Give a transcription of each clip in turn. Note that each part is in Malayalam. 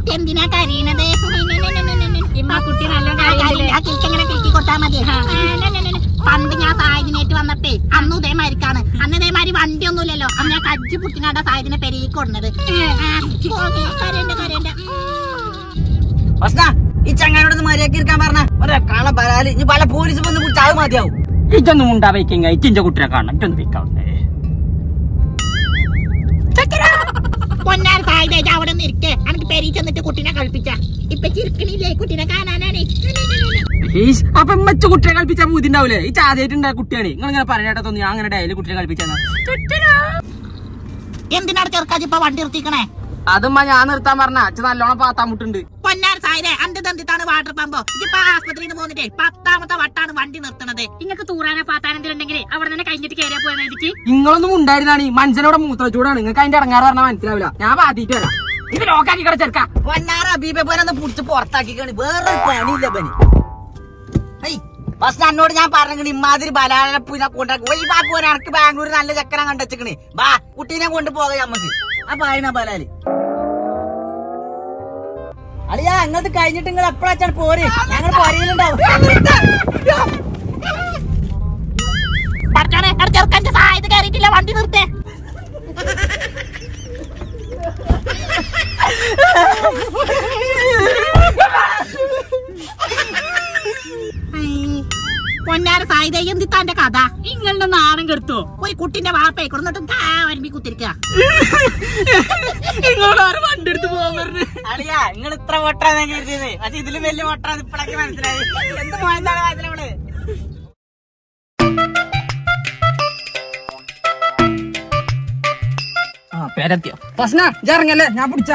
കുട്ടി എന്തിനാ കരയണത് ഇമ്മ കുട്ടി നല്ല ആ കാര്യമില്ലേ ആ കിൽക്ക് എങ്ങനെ കിൽക്കി കൊടുത്താ മതി ആ, ന, ന, ന, ന. പണ്ട് ഞാൻ സായതിനേറ്റ് വന്നപ്പേ അന്ന് ഇതേമാതിരിക്കാണ് അന്ന് ഇതേമാതിരി വണ്ടി ഒന്നുമില്ലല്ലോ അന്ന് ഞാൻ കജ്ജി പുട്ടിങ്ങാണ്ട സായതിനെ പെരുകി കൊടുന്നത് കരയണ്ട കരയണ്ട ഭസ്ന ഈ ചങ്ങാനോട് മര്യാദക്ക് ഇരിക്കാൻ പറഞ്ഞ ഒരേ കാണ പരാല് ഇനി പല പോലീസ് വന്ന് പിടിച്ച് അത് മതിയാവും ഇതൊന്നും ഉണ്ടാ വയ്ക്കെങ്ക ഇറ്റിന്റെ കുട്ടിനെ കാണണം ഇറ്റൊന്ന് വെക്കാവുന്നേ പൊന്നാർ സായുധ അവിടെ നിന്ന് ഇരിക്കേ എനിക്ക് പെരി ചെന്നിട്ട് കുട്ടീനെ കളിപ്പിച്ച ഇപ്പൊ ചിരിക്കണില്ലേ കുട്ടീനെ കാണാനാണ് ഈസ്, അപ്പൊ മറ്റു കുട്ടിയെ കളിപ്പിച്ചാൽ ബുദ്ധി ഉണ്ടാവില്ലേ ഈ ചാദ്യായിട്ടുണ്ടായ കുട്ടിയാണ് നിങ്ങൾ ഇങ്ങനെ പറഞ്ഞേട്ടാ തോന്നി ഞാൻ അങ്ങനെ ഡയലി കുട്ടിയെ കളിപ്പിച്ചാ എന്തിനാണ് ചെറുക്കാജ് ഇപ്പൊ വണ്ടി നിർത്തിക്കണേ അതുമ്മ ഞാൻ നിർത്താൻ പറഞ്ഞ അച്ഛൻ നല്ലോണം പാത്താൻ മുട്ടുണ്ട് പൊന്നാർ സായിരെ അന്ത് തന്തിത്താണ് വാട്ടർ പമ്പോ ഇപ്പൊ ആസ്പത്രിയിൽ നിന്ന് പോന്നിട്ടേ പത്താമത്തെ വട്ടാണ് വണ്ടി നിർത്തണത് നിങ്ങൾക്ക് തൂറാനോ പാത്താനെന്തിലുണ്ടെങ്കിൽ അവിടെ തന്നെ കഴിഞ്ഞിട്ട് കയറിയാ പോയെന്ന് എനിക്ക് നിങ്ങളൊന്നും ഉണ്ടായിരുന്നാണ് ഈ മനുഷ്യനോട് മൂത്രച്ചൂടാണ് നിങ്ങൾക്ക് അതിന്റെ ഇറങ്ങാറ് പറഞ്ഞാൽ മനസ്സിലാവില്ല ഞാൻ പാത്തിട്ട് വരാം ഇത് ലോക്കാക്കി കിട ചെറുക്ക പൊന്നാറ അബീബെ പോരൊന്ന് പിടിച്ച് പുറത്താക്കിക്കാണ് വേറെ പണിയില്ല പനി ബസ് എന്നോട് ഞാൻ പറഞ്ഞിട്ട് ഇമാതിരി ബലാലപ്പൂനെ കൊണ്ടാക്കി പോയി ബാ പോരാ എനിക്ക് ബാംഗ്ലൂർ നല്ല ചക്കര കണ്ടുവെച്ചിക്കണ് ബാ കുട്ടീനെ കൊണ്ട് പോകാം നമ്മക്ക് ആ പായണ ബലാല് അളിയാ അങ്ങോട്ട് കഴിഞ്ഞിട്ട് നിങ്ങൾ എപ്പോഴാച്ചാണ് പോര് ഞങ്ങൾ പോരയിലുണ്ടാവും പഠിച്ചോനെ എടാ ചെറുക്കന്റെ സായത് കയറിയിട്ടില്ല വണ്ടി നിർത്തേ പൊന്നാര സായുധ എന്തിത്താന്റെ കഥ നിങ്ങളുടെ നാണം കെടുത്തോ ഒരു കുട്ടിന്റെ വാപ്പയെ കൊടുന്നിട്ടും വരുമ്പി കുത്തിരിക്കുക നിങ്ങളോട് ആരും വണ്ടി എടുത്ത് പോകാൻ പറഞ്ഞു അളിയാ നിങ്ങൾ ഇത്ര വട്ടാന്ന് കരുതിയത് പക്ഷെ ഇതിലും വലിയ വട്ടാന്ന് ഇപ്പഴൊക്കെ മനസ്സിലായി എന്ത് മോയന്താണ് മനസ്സിലാവള് ആ പേരെത്തിയോ പ്രശ്ന ഇറങ്ങല്ലേ ഞാൻ പിടിച്ച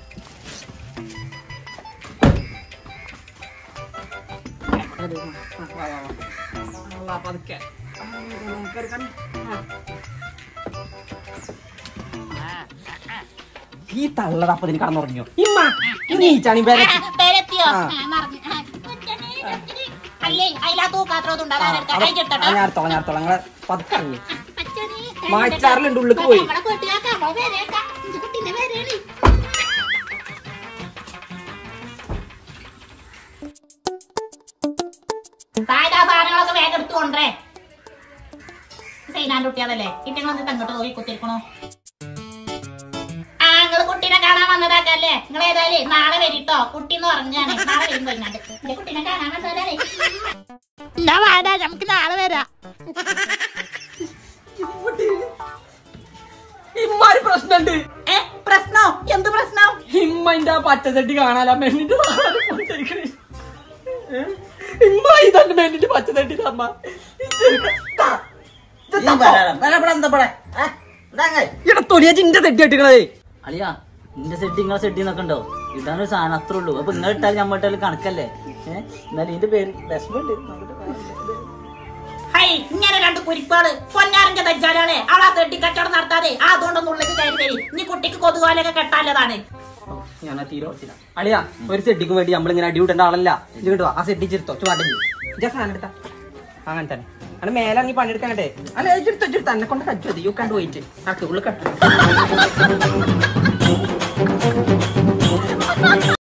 ഈ തള്ളട അപ്പൊ ഇതിന് കടന്നുറങ്ങിയോ ഇമ്മ നീച്ചാണി പേരെ പേരെത്തിയോ ആ. ആ, മറന്നു. ആ, കൊച്ചനെ, കൊച്ചനെ. അല്ലേ അതിലാ തൂക്കാത്രതുണ്ട് ഞാൻ അതാണ് അടുത്തോളാം ഞാൻ അടുത്തോളാം നിങ്ങളെ പതുക്കെ ഇറങ്ങി പച്ചനെ, മാച്ചാറിലുണ്ട് ഉള്ളിക്ക് പോയി നമ്മളെ കൂട്ടുകാർക്ക് നമ്മളെ പേരേക്കാം. ഇഞ്ചി കുട്ടീന്റെ പേരാണ്. സായിദാ സാധനങ്ങളൊക്കെ വേഗം എടുത്തു കൊണ്ടേ സൈനാന്റെ കുട്ടികളല്ലേ ഇറ്റങ്ങളൊന്ന് തങ്ങോട്ട് പോയി കുത്തിരിക്കണോ ആ നിങ്ങള് കുട്ടീനെ കാണാൻ വന്നതാക്കല്ലേ നിങ്ങൾ ഏതായാലും നാളെ വരിട്ടോ കുട്ടി എന്ന് പറഞ്ഞാണ് നാളെ വരും പോയിങ്ങാണ്ട് എന്റെ കുട്ടീനെ കാണാൻ വന്നതല്ലേ എന്നാ വാടാ നമുക്ക് നാളെ വരാം ഇമ്മാരി പ്രശ്നമുണ്ട് ഏ പ്രശ്നോ എന്ത് പ്രശ്നം ഇമ്മന്റെ ആ പച്ചച്ചട്ടി കാണാല മെന്നിന്റെ ഇമ്മ ഇതന്നെ മെന്നിന്റെ പച്ചച്ചട്ടി അമ്മ ഇവിടെ തൊലിയ ചിന്റെ സെട്ടി കെട്ടിക്കണതേ അളിയാ നിന്റെ സെറ്റ് നിങ്ങളെ സെറ്റ് എന്നൊക്കെ ഉണ്ടോ ഇതാണ് ഒരു സാധനം അത്രേ ഉള്ളൂ അപ്പൊ നിങ്ങൾ ഇട്ടാലും നമ്മൾ ഇട്ടാലും കണക്കല്ലേ ഏഹ് എന്നാലും ഇതിന്റെ പേര് വിഷമുണ്ട് ഹൈ ഇങ്ങനെ രണ്ട് കുരിപ്പുകള് പൊന്നാറിന്റെ തജ്ജാലാളെ അവളാ തെട്ടി കച്ചവടം നടത്താതെ ആ അതുകൊണ്ടൊന്നും ഉള്ളിലേക്ക് കയറി തരി നീ കുട്ടിക്ക് കൊതുകാലൊക്കെ കെട്ടാലതാണ് ഞാൻ തീരെ ഓർത്തില്ല അളിയാ ഒരു സെട്ടിക്ക് വേണ്ടി നമ്മളിങ്ങനെ അടി വിടേണ്ട ആളല്ല ഇത് കിട്ടുക ആ സെട്ടി ചെറുത്തോ ചുവാടഞ്ഞു ഇജാ സാധനം എടുത്താ അങ്ങനെ തന്നെ അവിടെ മേലിറങ്ങി പണിയെടുക്കാനട്ടെ അല്ല എടുത്തോ എടുത്തോ എന്നെ കൊണ്ട് കച്ചു മതി യു കണ്ടു പോയിട്ട് ഉള്ളിൽ കട്ടു